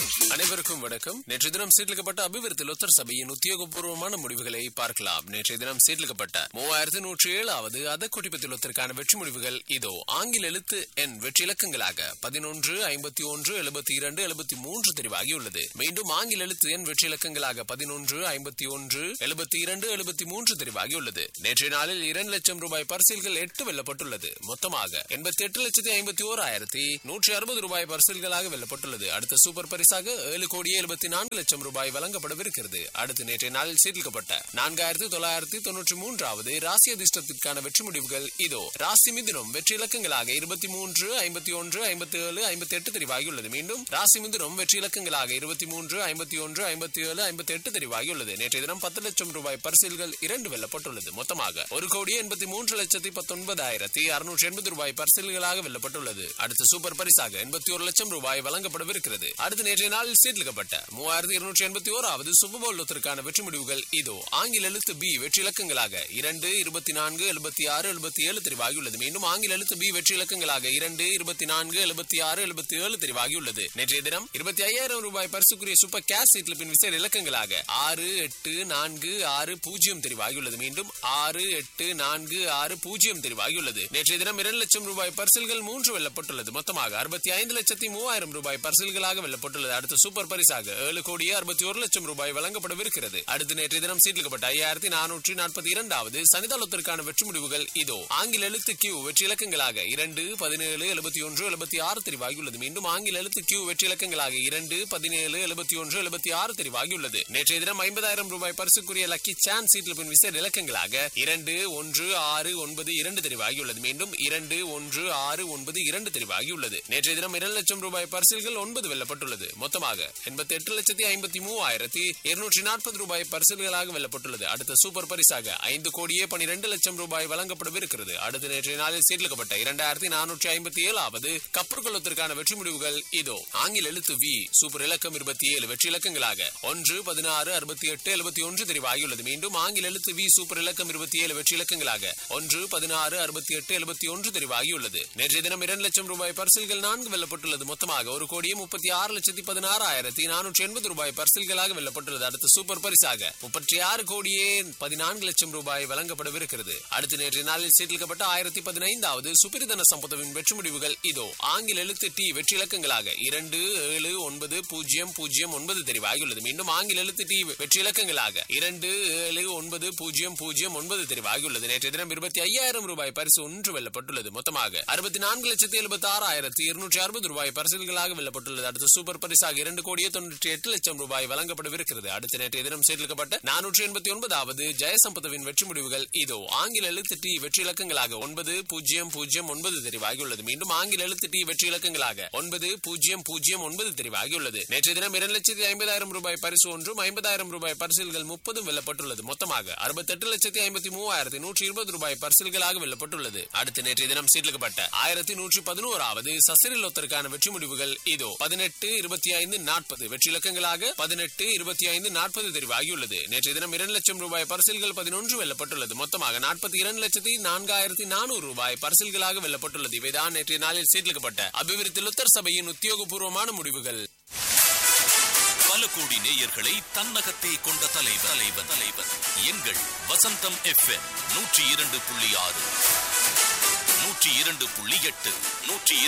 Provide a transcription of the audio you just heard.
அனைவருக்கும் வணக்கம் நேற்று தினம் சீர்லிக்கப்பட்ட அபிவிருத்தி லொத்தர் சபையின் உத்தியோகபூர்வமான முடிவுகளை பார்க்கலாம் நேற்றைய தினம் சீர்லிக்கப்பட்ட மூவாயிரத்தி நூற்றி ஏழாவது அத குட்டிப்பத்தி லொத்தருக்கான வெற்றி முடிவுகள் இதோ ஆங்கில எழுத்து எண் வெற்றி இலக்கங்களாக பதினொன்று ஐம்பத்தி ஒன்று எழுபத்தி இரண்டு எழுபத்தி மூன்று தெரிவாகியுள்ளது மீண்டும் ஆங்கில எழுத்து எண் வெற்றி இலக்கங்களாக பதினொன்று ஐம்பத்தி ஒன்று எழுபத்தி இரண்டு எழுபத்தி மூன்று தெரிவாகியுள்ளது நேற்றைய நாளில் இரண்டு லட்சம் ரூபாய் பரிசில்கள் எட்டு வெல்லப்பட்டுள்ளது மொத்தமாக எண்பத்தி எட்டு லட்சத்தி ஐம்பத்தி ஓராயிரத்தி நூற்றி அறுபது ரூபாய் பரிசில்களாக வெல்லப்பட்டுள்ளது அடுத்த சூப்பர் பரிசாக ஏழு கோடியே எழுபத்தி நான்கு லட்சம் ரூபாய் வழங்கப்படவிருக்கிறது அடுத்து நேற்றைய நாளில் சீர்லிக்கப்பட்ட நான்காயிரத்தி தொள்ளாயிரத்தி தொன்னூற்றி மூன்றாவது ராசி அதிர்ஷ்டத்திற்கான வெற்றி முடிவுகள் இதோ ராசி மிதுனம் வெற்றி இலக்கங்களாக இருபத்தி மூன்று ஐம்பத்தி ஒன்று ஐம்பத்தி ஏழு ஐம்பத்தி எட்டு தெரிவாகியுள்ளது மீண்டும் ராசி மிதுனம் வெற்றி இலக்கங்களாக இருபத்தி மூன்று ஐம்பத்தி ஒன்று ஐம்பத்தி ஏழு ஐம்பத்தி எட்டு தெரிவாகியுள்ளது நேற்றைய தினம் பத்து லட்சம் ரூபாய் பரிசில்கள் இரண்டு வெல்லப்பட்டுள்ளது மொத்தமாக ஒரு கோடியே எண்பத்தி மூன்று லட்சத்தி பத்தொன்பதாயிரத்தி அறுநூற்றி எண்பது ரூபாய் பரிசில்களாக வெல்லப்பட்டுள்ளது அடுத்த சூப்பர் பரிசாக எண்பத்தி ஒரு லட்சம் ரூபாய் வழங்கப்படவிருக்கிறது அடுத்த நேற்றைய நாளில் சீர்லிக்கப்பட்ட மூவாயிரத்தி இருநூற்றி எண்பத்தி ஓராவது சுபபோலத்திற்கான வெற்றி முடிவுகள் இதோ ஆங்கில எழுத்து பி வெற்றி இலக்கங்களாக இரண்டு இருபத்தி நான்கு எழுபத்தி ஆறு எழுபத்தி ஏழு தெரிவாகியுள்ளது மீண்டும் ஆங்கில எழுத்து பி வெற்றி இலக்கங்களாக இரண்டு இருபத்தி நான்கு எழுபத்தி ஆறு எழுபத்தி ஏழு தெரிவாகியுள்ளது நேற்றைய தினம் இருபத்தி ஐயாயிரம் ரூபாய் பரிசுக்குரிய சூப்பர் கேஷ் சீட்ல பின் விசேட இலக்கங்களாக ஆறு எட்டு நான்கு ஆறு பூஜ்ஜியம் தெரிவாகியுள்ளது மீண்டும் ஆறு எட்டு நான்கு ஆறு பூஜ்ஜியம் தெரிவாகியுள்ளது நேற்றைய தினம் இரண்டு லட்சம் ரூபாய் பரிசில்கள் மூன்று வெல்லப்பட்டுள்ளது மொத்தமாக அறுபத்தி ஐந்து லட்சத்தி மூவாயிரம் ரூபாய் பரிசில்களாக வெல்லப்பட்டுள்ளது அடுத்த சூப்பர் பரிசாக ஏழு கோடியே அறுபத்தி ஒரு லட்சம் ரூபாய் வழங்கப்படவிருக்கிறது அடுத்து நேற்றைய தினம் சீட்லிக்கப்பட்ட ஐயாயிரத்தி நானூற்றி நாற்பத்தி இரண்டாவது சனிதாளத்திற்கான வெற்றி முடிவுகள் இதோ ஆங்கில எழுத்து கியூ வெற்றி இலக்கங்களாக இரண்டு பதினேழு எழுபத்தி ஒன்று எழுபத்தி ஆறு தெரிவாகியுள்ளது மீண்டும் ஆங்கில எழுத்து கியூ வெற்றி இலக்கங்களாக இரண்டு பதினேழு எழுபத்தி ஒன்று எழுபத்தி ஆறு தெரிவாகியுள்ளது நேற்றைய தினம் ஐம்பதாயிரம் ரூபாய் பரிசுக்குரிய லக்கி சான்ஸ் சீட்ல பின் விசேட இலக்கங்களாக இரண்டு ஒன்று ஆறு ஒன்பது இரண்டு தெரிவாகியுள்ளது மீண்டும் இரண்டு ஒன்று ஆறு ஒன்பது இரண்டு தெரிவாகியுள்ளது நேற்றைய தினம் இரண்டு லட்சம் ரூபாய் பரிசில்கள் ஒன்பது வெல்லப்பட்டுள்ளது மொத்தமாக எண்பத்தி எட்டு லட்சத்தி ஐம்பத்தி மூவாயிரத்தி இருநூற்றி நாற்பது ரூபாய் பரிசில்களாக வெல்லப்பட்டுள்ளது அடுத்த சூப்பர் பரிசாக ஐந்து கோடியே பனிரெண்டு லட்சம் ரூபாய் வழங்கப்படவிருக்கிறது அடுத்த நேற்றைய நாளில் சீர்லிக்கப்பட்ட இரண்டாயிரத்தி நானூற்றி ஐம்பத்தி ஏழாவது கப்பற்கொள்ளத்திற்கான வெற்றி முடிவுகள் இதோ ஆங்கில எழுத்து வி சூப்பர் இலக்கம் இருபத்தி ஏழு வெற்றி இலக்கங்களாக ஒன்று பதினாறு அறுபத்தி எட்டு எழுபத்தி ஒன்று தெரிவாகியுள்ளது மீண்டும் ஆங்கில எழுத்து வி சூப்பர் இலக்கம் இருபத்தி ஏழு வெற்றி இலக்கங்களாக ஒன்று பதினாறு அறுபத்தி எட்டு எழுபத்தி ஒன்று தெரிவாகியுள்ளது நேற்றைய தினம் இரண்டு லட்சம் ரூபாய் பரிசில்கள் நான்கு வெல்லப்பட்டுள்ளது மொத்தமாக ஒரு கோடியே முப்பத்தி ஆறு லட்சத்தி பதினாறாயிரத்தி நானூற்றி எண்பது ரூபாய் பரிசில்களாக வெல்லப்பட்டுள்ளது அடுத்த சூப்பர் பரிசாக முப்பத்தி ஆறு கோடியே பதினான்கு லட்சம் ரூபாய் வழங்கப்படவிருக்கிறது அடுத்து நேற்றைய நாளில் சீர்லிக்கப்பட்ட ஆயிரத்தி பதினைந்தாவது சுப்பிரதன சம்பதவின் வெற்றி முடிவுகள் இதோ ஆங்கில எழுத்து டி வெற்றி இலக்கங்களாக இரண்டு ஏழு ஒன்பது பூஜ்ஜியம் பூஜ்ஜியம் ஒன்பது தெரிவாகியுள்ளது மீண்டும் ஆங்கில எழுத்து டி வெற்றி இலக்கங்களாக இரண்டு ஏழு ஒன்பது பூஜ்ஜியம் பூஜ்ஜியம் ஒன்பது தெரிவாகியுள்ளது நேற்றைய தினம் இருபத்தி ஐயாயிரம் ரூபாய் பரிசு ஒன்று வெல்லப்பட்டுள்ளது மொத்தமாக அறுபத்தி நான்கு லட்சத்தி எழுபத்தி ஆறாயிரத்தி இருநூற்றி அறுபது ரூபாய் பரிசுகளாக வெல்லப்பட்டுள்ளது அடுத்த சூப்பர் பரிசாக இரண்டு கோடியே தொண்ணூற்றி எட்டு லட்சம் ரூபாய் வழங்கப்படவிருக்கிறது அடுத்த நேற்றைய தினம் சேர்க்கப்பட்ட நானூற்றி எண்பத்தி ஒன்பதாவது ஜெயசம்பதவின் வெற்றி முடிவுகள் இதோ ஆங்கில எழுத்து டி வெற்றி இலக்கங்களாக ஒன்பது பூஜ்ஜியம் பூஜ்ஜியம் ஒன்பது தெரிவாகியுள்ளது மீண்டும் ஆங்கில எழுத்து டி வெற்றி இலக்கங்களாக ஒன்பது பூஜ்ஜியம் பூஜ்ஜியம் ஒன்பது தெரிவாகியுள்ளது நேற்றைய தினம் இரண்டு லட்சத்தி ஐம்பதாயிரம் ரூபாய் பரிசு ஒன்றும் ஐம்பதாயிரம் ரூபாய் பரிசில்கள் முப்பதும் வெல்லப்பட்டுள்ளது மொத்தமாக அறுபத்தெட்டு லட்சத்தி ஐம்பத்தி மூவாயிரத்தி நூற்றி இருபது ரூபாய் பரிசில்களாக வெல்லப்பட்டுள்ளது அடுத்து நேற்றைய தினம் சீட்லிக்கப்பட்ட ஆயிரத்தி நூற்றி பதினோராவது சசிரிலொத்தருக்கான வெற்றி முடிவுகள் இதோ பதினெட்டு இருபத்தி ஐந்து நாற்பது வெற்றி இலக்கங்களாக பதினெட்டு இருபத்தி ஐந்து நாற்பது தெரிவாகியுள்ளது நேற்றைய தினம் இரண்டு லட்சம் ரூபாய் பரிசில்கள் பதினொன்று வெல்லப்பட்டுள்ளது மொத்தமாக நாற்பத்தி இரண்டு லட்சத்தி நான்காயிரத்தி நானூறு ரூபாய் பரிசில்களாக வெல்லப்பட்டுள்ளது இவைதான் நேற்றைய நாளில் சீட்லிக்கப்பட்ட அபிவிருத்தி லுத்தர் சபையின் உத்தியோகபூர்வமான முடிவுகள் பல கோடி நேயர்களை தன்னகத்தே கொண்ட தலைவர் தலைவர் தலைவர் எங்கள் வசந்தம் எஃப்எம் நூற்றி இரண்டு புள்ளி ஆறு நூற்றி இரண்டு புள்ளி எட்டு நூற்றி